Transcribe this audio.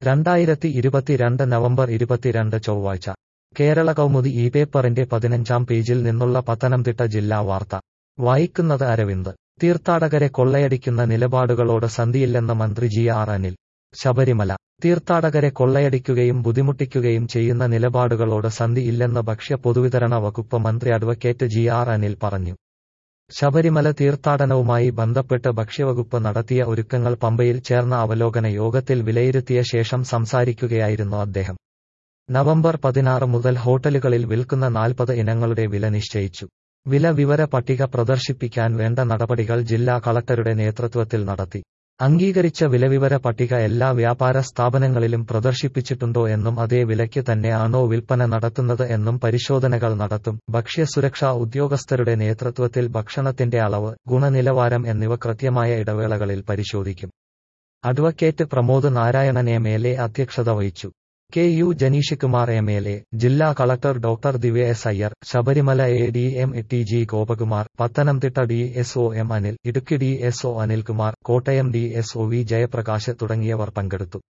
രണ്ടായിരത്തി ഇരുപത്തിരണ്ട് നവംബർ ഇരുപത്തിരണ്ട് ചൊവ്വാഴ്ച കേരള കൗമുദി ഈ പേപ്പറിന്റെ പതിനഞ്ചാം പേജിൽ നിന്നുള്ള പത്തനംതിട്ട ജില്ലാ വാർത്ത വായിക്കുന്നത് അരവിന്ദ് തീർത്ഥാടകരെ കൊള്ളയടിക്കുന്ന നിലപാടുകളോട് സന്ധിയില്ലെന്ന് മന്ത്രി ജി ആർ അനിൽ ശബരിമല തീർത്ഥാടകരെ കൊള്ളയടിക്കുകയും ബുദ്ധിമുട്ടിക്കുകയും ചെയ്യുന്ന നിലപാടുകളോട് സന്ധി ഇല്ലെന്ന് ഭക്ഷ്യ പൊതുവിതരണ വകുപ്പ് മന്ത്രി അഡ്വക്കേറ്റ് ജി ആർ അനിൽ പറഞ്ഞു ശബരിമല തീർത്ഥാടനവുമായി ബന്ധപ്പെട്ട് ഭക്ഷ്യവകുപ്പ് നടത്തിയ ഒരുക്കങ്ങൾ പമ്പയിൽ ചേർന്ന അവലോകന യോഗത്തിൽ വിലയിരുത്തിയ ശേഷം സംസാരിക്കുകയായിരുന്നു അദ്ദേഹം നവംബർ പതിനാറ് മുതൽ ഹോട്ടലുകളിൽ വിൽക്കുന്ന നാൽപ്പത് ഇനങ്ങളുടെ വില നിശ്ചയിച്ചു വില വിവര പട്ടിക പ്രദർശിപ്പിക്കാൻ വേണ്ട നടപടികൾ ജില്ലാ കളക്ടറുടെ നേതൃത്വത്തിൽ നടത്തി അംഗീകരിച്ച വിലവിവര പട്ടിക എല്ലാ വ്യാപാര സ്ഥാപനങ്ങളിലും പ്രദർശിപ്പിച്ചിട്ടുണ്ടോ എന്നും അതേ വിലയ്ക്ക് തന്നെയാണോ വിൽപ്പന നടത്തുന്നത് എന്നും പരിശോധനകൾ നടത്തും ഭക്ഷ്യസുരക്ഷാ ഉദ്യോഗസ്ഥരുടെ നേതൃത്വത്തിൽ ഭക്ഷണത്തിന്റെ അളവ് ഗുണനിലവാരം എന്നിവ കൃത്യമായ ഇടവേളകളിൽ പരിശോധിക്കും advocate Pramod Narayanan M L A അധ്യക്ഷത വഹിച്ചു K U Janeesh Kumar M L A ജില്ലാ collector doctor Divya S Iyer Sabarimala A D M T G Gopakumar Pathanamthitta D S O M Anil Idukki D S O Anilkumar Kottayam D S O V Jayaprakash തുടങ്ങിയവർ പങ്കെടുത്തു